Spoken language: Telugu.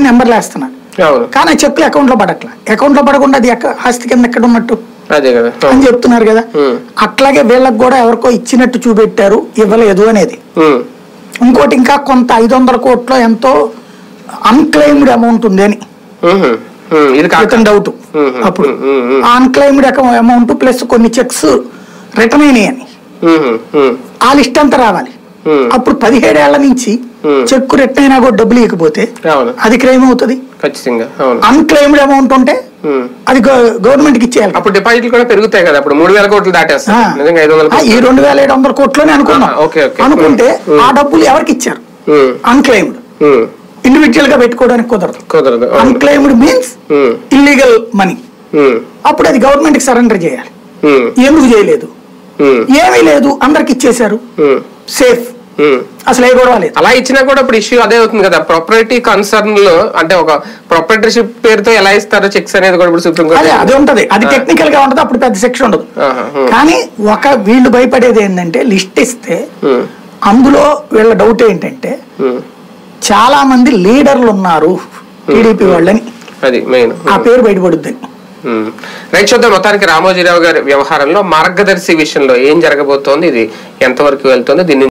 నెంబర్లు వేస్తున్నారు అవును కానీ ఆ చెక్కులు అకౌంట్ లో పడట్లా అకౌంట్ లో పడకుండా అది ఎక్క- ఆస్తి కింద ఎక్కడ ఉన్నట్టు అదే కదా అని చెప్తున్నారు కదా ఉమ్. అట్లాగే వీళ్ళకి కూడా ఎవరికో ఇచ్చినట్టు చూపెట్టారు ఇవ్వలేదు అనేది ఉమ్. ఇంకోటి ఇంకా కొంత ఐదు వందల కోట్లో ఎంతో అన్క్లెయిమ్డ్ అమౌంట్ ఉంది అని ఉహు. ఉమ్. ఇది కాక ఇతని డౌట్ ఉమ్, అప్పుడు um, um. Unclaimed amount plus కొన్ని చెక్స్ రిటర్న్ అయినాయి అని ఉహు. ఉమ్. ఆ లిస్ట్ అంతా రావాలి ఉమ్. అప్పుడు పదిహేడేళ్ల నుంచి Hmm. చెక్ రిటర్న్ అయినా కూడా డబ్బులు ఇవ్వకపోతే అవును అది క్లెయిమ్ అవుతుంది ఖచ్చితంగా అవును అన్క్లెయిమ్డ్ అమౌంట్ ఉంటే ఉమ్. అది గవర్నమెంట్ కి ఇచ్చేయాలి అప్పుడు డిపాజిట్లు కూడా పెరుగుతాయి కదా అప్పుడు మూడు వేల కోట్లు దాటేస్తారు ఆ. నిజంగా ఐదు వందల ఆ, ఈ కోట్లు. రెండు వేల ఏడు వందల కోట్లోనే అనుకున్నాం ఆ, ఓకే, ఓకే. అనుకుంటే Hmm. ఆ డబ్బులు ఎవరికి ఇచ్చారు ఉమ్. అన్క్లెయిమ్డ్ ఉమ్. ఇండివిజువల్ గా పెట్టుకోవడానికి కుదరదు కుదరదు అవును. Unclaimed means um. Illegal money um. అప్పుడు అది గవర్నమెంట్ కి సరెండర్ చేయాలి ఉమ్. ఎందుకు చేయలేదు ఉమ్. ఏమీ లేదు అందరికి ఇచ్చేశారు ఉమ్. Safe um. అసలు ఏ గొడవ లేదు అలా ఇచ్చినా కూడా ఇప్పుడు ఇష్యూ అదే అవుతుంది కదా ప్రాపర్టీ కన్సర్న్ లో అంటే ఒక ప్రొపరేటర్షిప్ పేరుతో ఎలా ఇస్తారో చెక్స్ అనేది కూడా ఇప్పుడు సుప్రీం అదే అది కోర్టు ఉంటది అది ఆ. టెక్నికల్ గా ఉంటది అప్పుడు పెద్ద శిక్ష ఉండదు ఆహా, ఉమ్. కానీ ఒక వీళ్ళు భయపడేది ఏంటంటే లిస్ట్ ఇస్తే ఉమ్. అందులో వీళ్ళ డౌట్ ఏంటంటే ఉమ్. చాలా మంది లీడర్లు ఉన్నారు టీడీపీ వాళ్ళని అది మెయిన్ ఆ పేరు బయటపడుద్దని ఉమ్. రైట్ చూద్దాం మొత్తానికి రామోజీరావు గారి వ్యవహారంలో మార్గదర్శి విషయంలో ఏం జరగబోతోంది ఇది ఎంతవరకు వెళ్తుంది దీన్ని